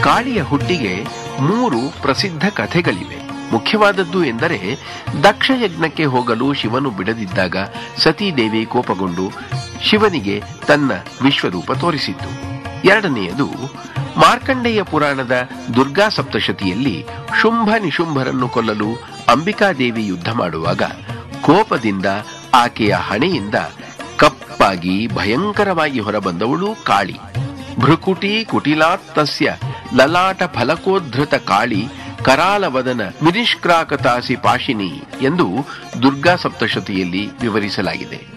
ಕಾಳಿಯ ಹುಟ್ಟಿಗೆ ಮೂರು ಪ್ರಸಿದ್ಧ ಕಥೆಗಳಿವೆ ಮುಖ್ಯವಾದದ್ದು ಎಂದರೆ ದಕ್ಷ ಯಜ್ಞಕ್ಕೆ ಹೋಗಲು ಶಿವನು ಬಿಡದಿದ್ದಾಗ ಸತೀದೇವಿ ಕೋಪಗೊಂಡು ಶಿವನಿಗೆ ತನ್ನ ವಿಶ್ವರೂಪ ತೋರಿಸಿದ್ದು ಎರಡನೆಯದು ಮಾರ್ಕಂಡೇಯ ಪುರಾಣದ ದುರ್ಗಾ ಸಪ್ತಶತಿಯಲ್ಲಿ ಶುಂಭ ನಿಶುಂಭರನ್ನು ಕೊಲ್ಲಲು ಅಂಬಿಕಾದೇವಿ ಯುದ್ಧ ಮಾಡುವಾಗ ಕೋಪದಿಂದ ಆಕೆಯ ಹಣೆಯಿಂದ ಕಪ್ಪಾಗಿ ಭಯಂಕರವಾಗಿ ಹೊರಬಂದವಳು ಕಾಳಿ ಭೃಕುಟಿ ಕುಟಿಲಾತ್ತಸ್ಯ ಲಲಾಟ ಫಲಕೋದ್ಧೃತ ಕಾಳಿ ಕರಾಲವದನ ಮಿನಿಷ್ಕ್ರಾಕತಾಸಿ ಪಾಶಿನಿ ಎಂದು ದುರ್ಗಾ ಸಪ್ತಶತಿಯಲ್ಲಿ ವಿವರಿಸಲಾಗಿದೆ